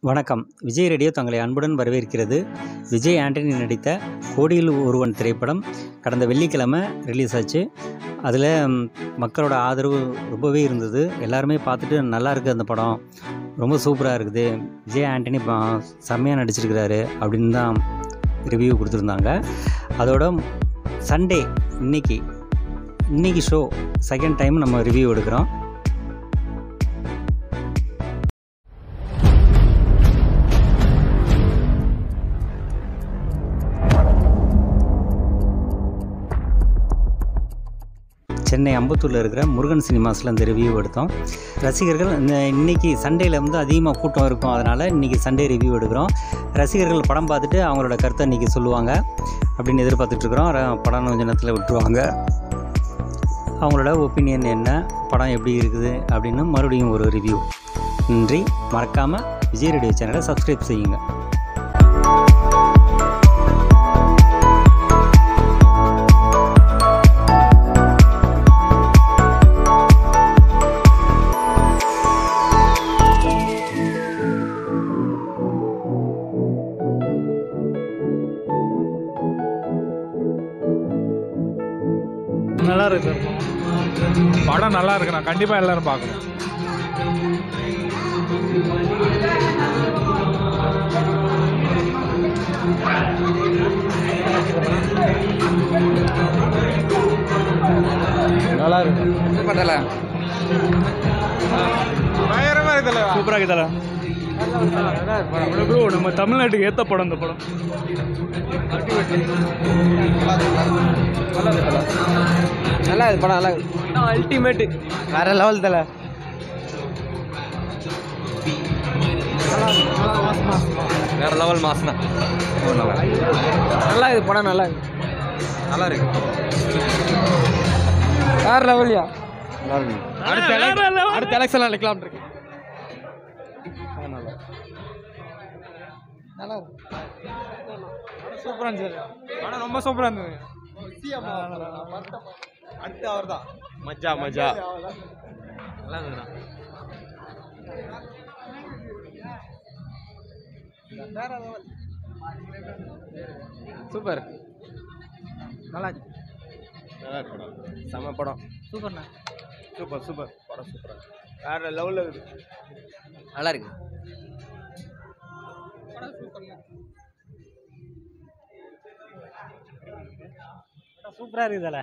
வணக்கம் விஜய் ரேடியோ தங்களை அன்புடன் வரவேற்கிறது விஜய் ஆண்டனி நடித்த கோடியில் ஒருவன் திரைப்படம் கடந்த வெள்ளிக்கிழமை ரிலீஸ் ஆச்சு அதில் ம், மக்களோட ஆதரவு ரொம்பவே இருந்தது எல்லாருமே பார்த்துட்டு நல்லா இருக்குது அந்த படம் ரொம்ப சூப்பராக இருக்குது விஜய் ஆண்டனி ப- செம்மையாக நடிச்சிருக்கிறாரு அப்படின்னு தான் ரிவ்யூ கொடுத்துருந்தாங்க அதோட சண்டே இன்னைக்கு இன்னைக்கு ஷோ செகண்ட் டைம் நம்ம ரிவ்யூ எடுக்கிறோம் சென்னை அம்பத்தூரில் இருக்கிற முருகன் சினிமாஸில் இந்த ரிவ்யூ எடுத்தோம் ரசிகர்கள் இந்த இன்னைக்கு சண்டேல வந்து அதிகமாக கூட்டம் இருக்கும் அதனால் இன்றைக்கி சண்டே ரிவ்யூ எடுக்கிறோம் ரசிகர்கள் படம் பார்த்துட்டு அவங்களோட கருத்தை இன்றைக்கி சொல்லுவாங்க அப்படின்னு எதிர்பார்த்துட்ருக்குறோம் படம் கொஞ்ச நேரத்தில் விட்டுருவாங்க அவங்களோட ஒப்பீனியன் என்ன படம் எப்படி இருக்குது அப்படின்னு மறுபடியும் ஒரு ரிவ்யூ நன்றி மறக்காமல் விஜய் ரேடியோ சேனலை சப்ஸ்கிரைப் செய்யுங்க நல்லா இருக்கு சார் படம் நல்லா இருக்கு நான் கண்டிப்பாக எல்லாரும் பார்க்கணும் நல்லா இருக்கு பயங்கரமா இருக்குல்ல சூப்பராக இருக்குதல ப்ரோ நம்ம தமிழ்நாட்டுக்கு ஏற்ற படம் இந்த படம் நல்லா இது படம் நல்லா அல்டிமேட் வேற லெவல் தல வேற லெவல் மாசனா நல்லா இது படம் நல்லா இருக்கு நல்லா இருக்கு வேற லெவல்யா அடுத்த elec- அடுத்த எலெக்ஷன்ல நிக்கலாம் இருக்கு நல்லா இருக்கு சூப்பராக இருந்துச்சு படம் ரொம்ப சூப்பராக இருந்தது அடுத்து அவர் தான் மஜா மஜா நல்லா இருந்ததுண்ணா சூப்பர் நல்லா இருக்கு நல்லா இருக்கு படம் செம படம் சூப்பர்ண்ணா சூப்பர் சூப்பர் படம் சூப்பரா வேற லெவலில் இருக்குது நல்லா இருக்கு சூப்பராக இருக்குதுல்ல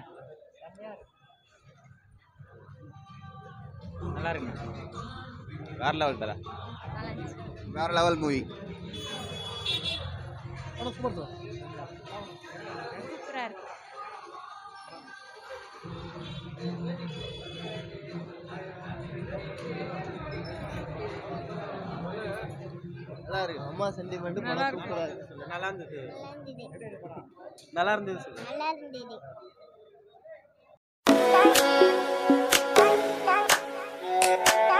நல்லா இருக்கு வேற லெவல் தல வேற லெவல் மூவி சூப்பரா இருக்கு நல்லா இருக்கு அம்மா சென்டிமெண்ட் படம் சூப்பரா இருக்கு நல்லா இருந்தது நல்லா இருந்தது சொல்லு. நல்லா இருந்தது Thank you.